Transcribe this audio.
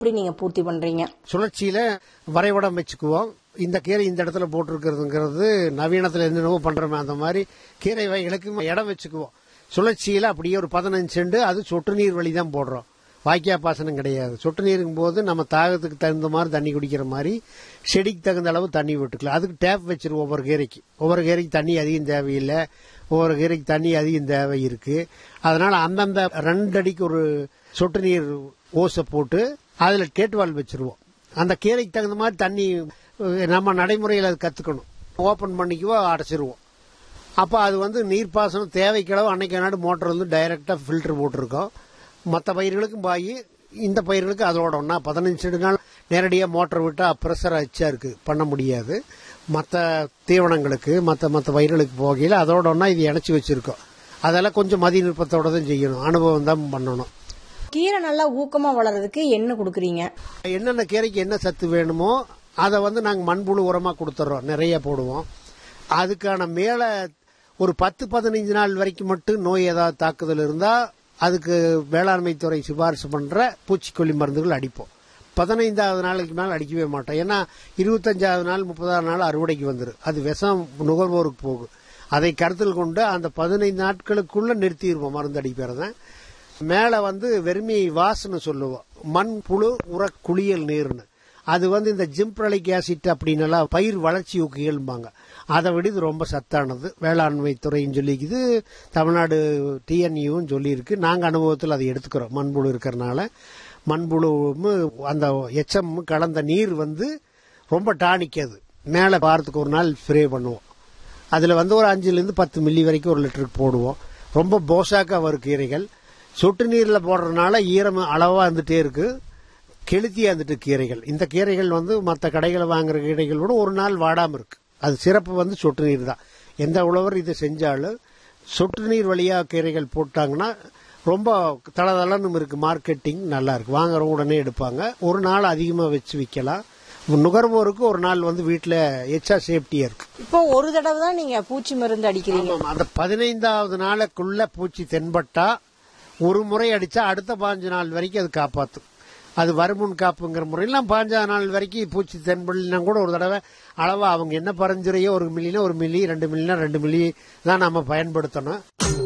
எப்படி நீங்க பூர்த்தி பண்றீங்க சுழற்சியில வரைபடம் வச்சுக்குவோம் இந்த கீரை இந்த இடத்துல போட்டிருக்கிறதுங்கிறது நவீனத்துல என்னென்னவோ பண்றோமே அந்த மாதிரி கீரை வகைகளுக்கு இடம் வச்சுக்குவோம் சுழற்சியில அப்படியே ஒரு பதினஞ்சு செண்டு அது சொட்டு நீர் வழி தான் போடுறோம் வாய்க்கா பாசனம் கிடையாது சொட்டு நீருக்கும் போது நம்ம தாகத்துக்கு தகுந்த மாதிரி தண்ணி குடிக்கிற மாதிரி செடிக்கு தகுந்த அளவு தண்ணி விட்டுக்கலாம் அதுக்கு டேப் வச்சிருவோம் ஒவ்வொரு கீரைக்கு ஒவ்வொரு கீரைக்கு தண்ணி அதிகம் தேவையில்லை ஒவ்வொரு கீரைக்கு தண்ணி அதிகம் தேவை இருக்கு அதனால அந்தந்த ரெண்டு அடிக்கு ஒரு சொட்டு நீர் ஓசை போட்டு அதுல கேட்டுவால் வச்சிருவோம் அந்த கீரைக்கு தகுந்த மாதிரி தண்ணி அஹ், நம்ம நடைமுறையில் அது கத்துக்கணும் ஓபன் பண்ணிக்குவோம் அடைச்சிருவோம் அப்போ அது வந்து நீர்ப்பாசனம் தேவைக்களவு அன்னைக்கு நாடு மோட்டர் வந்து டைரக்டா ஃபில்டர் போட்டிருக்கோம் மற்ற பயிர்களுக்கும் பாயி இந்த பயிர்களுக்கு அதோட ஒன்றா பதினஞ்சு நாள் நேரடியாக மோட்டர் விட்டால் ப்ரெஷர் அச்சா இருக்கு பண்ண முடியாது மற்ற தீவனங்களுக்கு மற்ற மற்ற பயிர்களுக்கு போகையில் அதோட ஒன்றா இது இணைச்சி வச்சிருக்கோம் அதெல்லாம் கொஞ்சம் மதி நுட்பத்தோட தான் செய்யணும் அனுபவம் தான் பண்ணணும் கீரை நல்லா ஊக்கமா வளர்றதுக்கு என்ன கொடுக்குறீங்க என்னென்ன கீரைக்கு என்ன சத்து வேணுமோ அதை வந்து நாங்கள் மண்புழு உரமாக கொடுத்துட்றோம் நிறைய போடுவோம் அதுக்கான மேலே ஒரு பத்து பதினஞ்சு நாள் வரைக்கும் மட்டும் நோய் ஏதாவது தாக்குதல் இருந்தால் அதுக்கு வேளாண்மை துறை சிபாரிசு பண்ணுற பூச்சிக்கொல்லி மருந்துகள் அடிப்போம் பதினைந்தாவது நாளைக்கு மேலே அடிக்கவே மாட்டோம் ஏன்னா இருபத்தஞ்சாவது நாள் முப்பதாவது நாள் அறுவடைக்கு வந்துடும் அது விஷம் நுகர்வோருக்கு போகும் அதை கருத்தில் கொண்டு அந்த பதினைந்து நாட்களுக்குள்ள நிறுத்திடுவோம் மருந்து அடிக்கிறத மேல வந்து வெறுமி வாசனை சொல்லுவோம் மண் புழு உர குளியல் நீர்னு அது வந்து இந்த ஜிம்ப்ரலிக் ஆசிட் அப்படின்னு எல்லாம் பயிர் வளர்ச்சி ஊக்கிகள்பாங்க அதை விட இது ரொம்ப சத்தானது வேளாண்மை துறையும் சொல்லிக்குது தமிழ்நாடு டிஎன்யூவும் சொல்லியிருக்கு நாங்கள் அனுபவத்தில் அதை எடுத்துக்கிறோம் மண்புழு இருக்கிறனால மண்புழுவும் அந்த எச்சம் கலந்த நீர் வந்து ரொம்ப டானிக் அது மேலே வாரத்துக்கு ஒரு நாள் ஸ்ப்ரே பண்ணுவோம் அதில் வந்து ஒரு அஞ்சுலேருந்து பத்து மில்லி வரைக்கும் ஒரு லிட்டருக்கு போடுவோம் ரொம்ப போஷாக்கா வரும் கீரைகள் சொட்டு நீரில் போடுறதுனால ஈரம் அளவாக இருந்துட்டே இருக்கு கெளுத்தி வந்துட்டு கீரைகள் இந்த கீரைகள் வந்து மற்ற கடைகளை வாங்குற கீரைகளோட ஒரு நாள் வாடாமல் இருக்கு அது சிறப்பு வந்து சொட்டு நீர் தான் எந்த உழவர் இதை செஞ்சாலும் சொட்டு நீர் வழியாக கீரைகள் போட்டாங்கன்னா ரொம்ப தளதளன்னு இருக்கு மார்க்கெட்டிங் நல்லா இருக்கு வாங்குறவங்க உடனே எடுப்பாங்க ஒரு நாள் அதிகமாக வச்சு விற்கலாம் நுகர்வோருக்கு ஒரு நாள் வந்து வீட்டில் எச்சா சேஃப்டியா இருக்கு இப்போ ஒரு தடவை தான் நீங்க பூச்சி மருந்து அடிக்கிறீங்க ஆமாம், அந்த பதினைந்தாவது நாளுக்குள்ள பூச்சி தென்பட்டா ஒரு முறை அடிச்சா அடுத்த பாஞ்சு நாள் வரைக்கும் அது காப்பாத்தும் அது வருமுன் காப்புங்கிற முறையெல்லாம் பாஞ்சாவது நாள் வரைக்கும் பூச்சி தென்படலாம் கூட ஒரு தடவை அளவா அவங்க என்ன பரிந்துரையோ ஒரு மில்லினா ஒரு மில்லி ரெண்டு மில்லினா ரெண்டு மில்லி தான் நம்ம பயன்படுத்தணும்